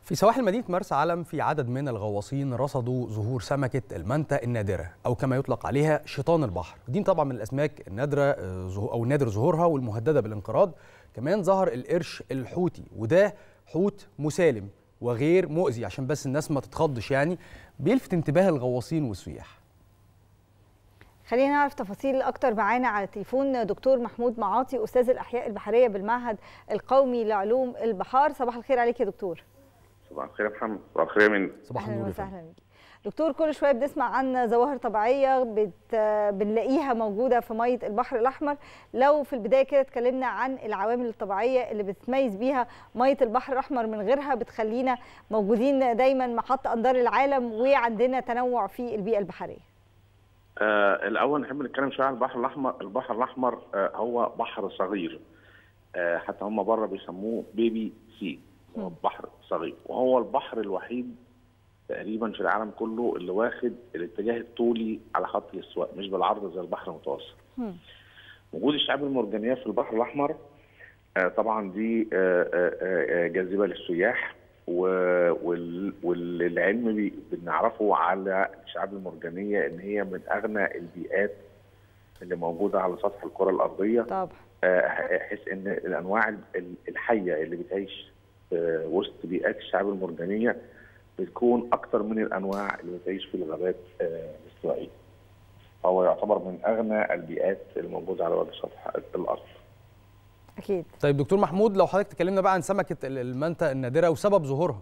في سواحل مدينة مرسى علم في عدد من الغواصين رصدوا ظهور سمكة المنتا النادرة أو كما يطلق عليها شيطان البحر دي طبعا من الأسماك النادرة أو نادر ظهورها والمهددة بالانقراض كمان ظهر القرش الحوتي وده حوت مسالم وغير مؤذي عشان بس الناس ما تتخضش يعني بيلفت انتباه الغواصين والسياح خلينا نعرف تفاصيل اكتر معانا على التليفون دكتور محمود معاطي استاذ الاحياء البحريه بالمعهد القومي لعلوم البحار صباح الخير عليك يا دكتور صباح الخير يا محمد صباح الخير يا منى صباح اهلا النور يا وسهلا بيك دكتور كل شويه بنسمع عن ظواهر طبيعيه بت... بنلاقيها موجوده في ميه البحر الاحمر لو في البدايه كده اتكلمنا عن العوامل الطبيعيه اللي بتميز بيها ميه البحر الاحمر من غيرها بتخلينا موجودين دايما محط انظار العالم وعندنا تنوع في البيئه البحريه آه الاول نحب نتكلم شويه عن البحر الاحمر البحر الاحمر آه هو بحر صغير آه حتى هم بره بيسموه بيبي سي هو بحر صغير وهو البحر الوحيد تقريبا في العالم كله اللي واخد الاتجاه الطولي على خط الاستواء مش بالعرض زي البحر المتوسط وجود الشعاب المرجانيه في البحر الاحمر آه طبعا دي آه آه جاذبه للسياح والعلم بي بنعرفه على الشعاب المرجانيه ان هي من اغنى البيئات اللي موجوده على سطح الكره الارضيه طبعا حيث ان الانواع الحيه اللي بتعيش وسط بيئات الشعاب المرجانيه بتكون اكثر من الانواع اللي بتعيش في الغابات الاستوائيه. هو يعتبر من اغنى البيئات الموجوده على وجه سطح الارض. اكيد طيب دكتور محمود لو حضرتك تكلمنا بقى عن سمكة المنتا النادرة وسبب ظهورها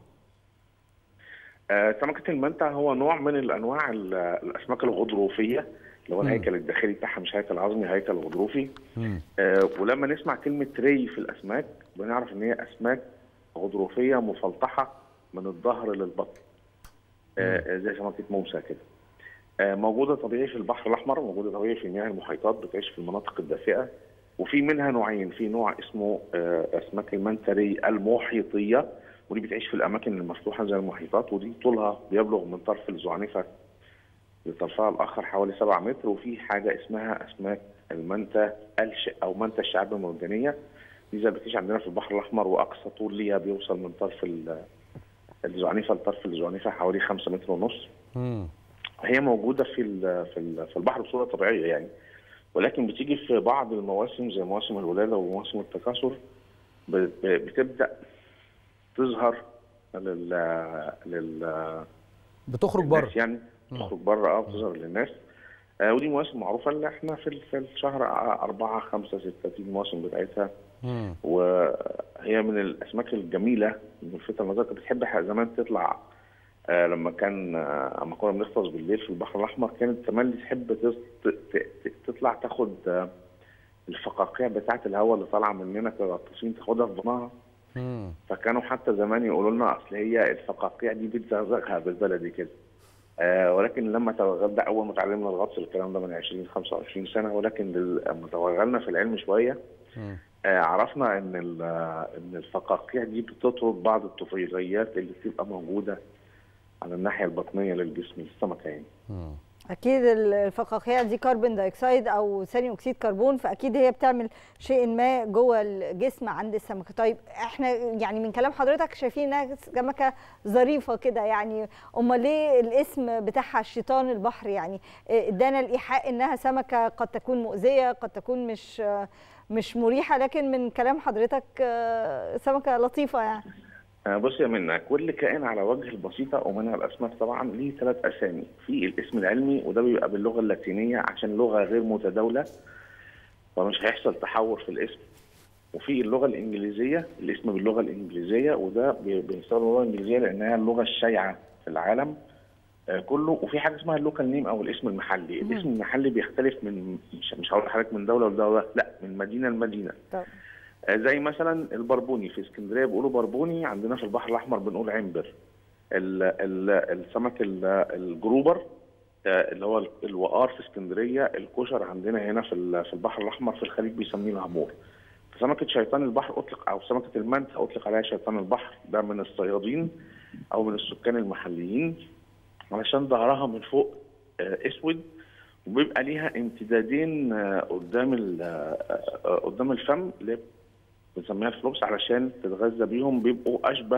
آه سمكة المنتا هو نوع من الانواع الاسماك الغضروفيه اللي هو الهيكل الداخلي بتاعها مش هيكل عظمي هيكل غضروفي آه ولما نسمع كلمه ري في الاسماك بنعرف ان هي اسماك غضروفيه مفلطحه من الظهر للبطن آه زي سمكه موسى كده آه موجوده طبيعي في البحر الاحمر موجوده طبيعي في مياه المحيطات بتعيش في المناطق الدافئه وفي منها نوعين في نوع اسمه آه اسماك المنتري المحيطيه ودي بتعيش في الاماكن المفتوحه زي المحيطات ودي طولها بيبلغ من طرف الزعنفه لطرفها الاخر حوالي 7 متر وفي حاجه اسمها اسماك المنتا الش او منتا الشعاب المرجانيه دي زي بتعيش عندنا في البحر الاحمر واقصى طول ليها بيوصل من طرف الزعنفه لطرف الزعنفه حوالي 5 متر ونص. هي موجوده في في في البحر بصوره طبيعيه يعني ولكن بتيجي في بعض المواسم زي مواسم الولاده ومواسم التكاثر بتبدا تظهر لل لل بتخرج بره يعني تخرج بره اه بتظهر للناس آه ودي مواسم معروفه اللي احنا في في الشهر 4 5 6 دي المواسم بتاعتها مم. وهي من الاسماك الجميله ملفتة النظر كانت بتحب زمان تطلع آه لما كان آه لما كنا بنغطس بالليل في البحر الاحمر كانت تملي تحب تطلع تاخد آه الفقاقيع بتاعه الهواء اللي طالعه مننا كغطاسين تاخدها في بطنها فكانوا حتى زمان يقولوا لنا اصل هي الفقاقيع دي بتزغزغها بالبلدي كده آه ولكن لما توغلنا اول ما اتعلمنا الغطس الكلام ده من 20 25 سنه ولكن لما توغلنا في العلم شويه آه عرفنا ان ان الفقاقيع دي بتطرد بعض الطفيليات اللي بتبقى موجوده على الناحيه البطنيه للجسم للسمكه يعني. اكيد الفقاقيع دي كربون دايوكسيد او ثاني اكسيد كربون فاكيد هي بتعمل شيء ما جوه الجسم عند السمكه طيب احنا يعني من كلام حضرتك شايفين انها سمكه ظريفه كده يعني امال ليه الاسم بتاعها شيطان البحر يعني ادانا الايحاء انها سمكه قد تكون مؤذيه قد تكون مش مش مريحه لكن من كلام حضرتك سمكه لطيفه يعني بص يا منى كل كائن على وجه البسيطة ومنها الأسماك طبعا ليه ثلاث أسامي في الاسم العلمي وده بيبقى باللغة اللاتينية عشان لغة غير متداولة فمش هيحصل تحور في الاسم وفي اللغة الإنجليزية الاسم باللغة الإنجليزية وده بيستخدم اللغة الإنجليزية لأنها اللغة الشائعة في العالم كله وفي حاجة اسمها اللوكال نيم أو الاسم المحلي الاسم المحلي بيختلف من مش, مش هقول لحضرتك من دولة لدولة لا من مدينة لمدينة طب. زي مثلا البربوني في اسكندريه بيقولوا بربوني عندنا في البحر الاحمر بنقول عنبر ال ال السمك الجروبر اللي هو الوقار في اسكندريه الكشر عندنا هنا في في البحر الاحمر في الخليج بيسميه الهامور سمكه شيطان البحر اطلق او سمكه المنت اطلق عليها شيطان البحر ده من الصيادين او من السكان المحليين علشان ظهرها من فوق اسود وبيبقى ليها امتدادين قدام قدام الفم اللي بنسميها الفلوبس علشان تتغذى بيهم بيبقوا اشبه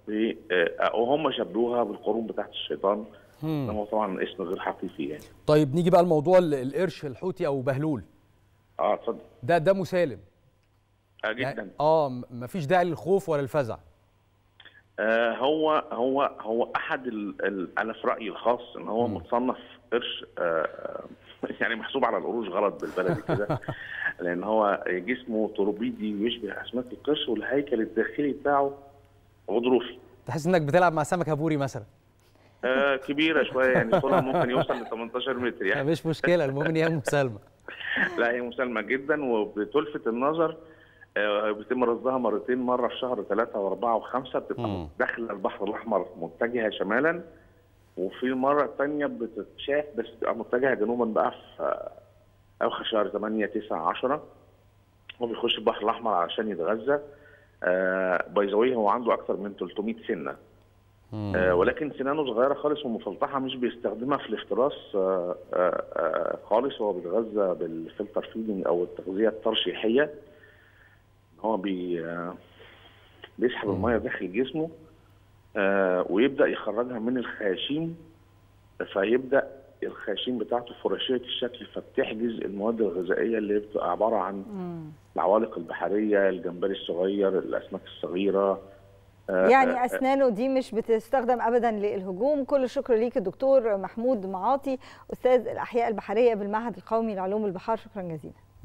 ب آه، وهم شبهوها بالقرون بتاعت الشيطان هو طبعا اسم غير حقيقي يعني طيب نيجي بقى لموضوع ال- القرش الحوتي او بهلول اه اتفضل ده ده مسالم آه يعني جدا اه م- مفيش داعي للخوف ولا الفزع آه هو هو هو احد ال ال انا في رايي الخاص ان هو متصنف قرش آه يعني محسوب على القروش غلط بالبلدي كده لان هو جسمه توربيدي ويشبه اسماك القرش والهيكل الداخلي بتاعه غضروفي تحس انك بتلعب مع سمكه بوري مثلا آه كبيره شويه يعني طولها ممكن يوصل ل 18 متر يعني مش مشكله المهم ان هي مسالمه لا هي مسالمه جدا وبتلفت النظر آه، بيتم رصدها مرتين مره في شهر ثلاثه واربعه وخمسه بتبقى داخله البحر الاحمر متجهه شمالا وفي المره الثانيه بتتشاف بس بتبقى متجهه جنوبا بقى في آه، اواخر شهر 8 9 10 هو بيخش البحر الاحمر علشان يتغذى باي ذا هو عنده اكثر من 300 سنه آه ولكن سنانه صغيره خالص ومفلطحه مش بيستخدمها في الافتراس آه آه آه خالص هو بيتغذى بالفلتر فيدنج او التغذيه الترشيحيه هو بي آه بيسحب الميه داخل جسمه آه ويبدا يخرجها من الخياشيم فيبدا الخياشيم بتاعته فراشيه الشكل فبتحجز المواد الغذائيه اللي بتبقى عباره عن العوالق البحريه الجمبري الصغير الاسماك الصغيره يعني اسنانه دي مش بتستخدم ابدا للهجوم كل الشكر ليك الدكتور محمود معاطي استاذ الاحياء البحريه بالمعهد القومي لعلوم البحار شكرا جزيلا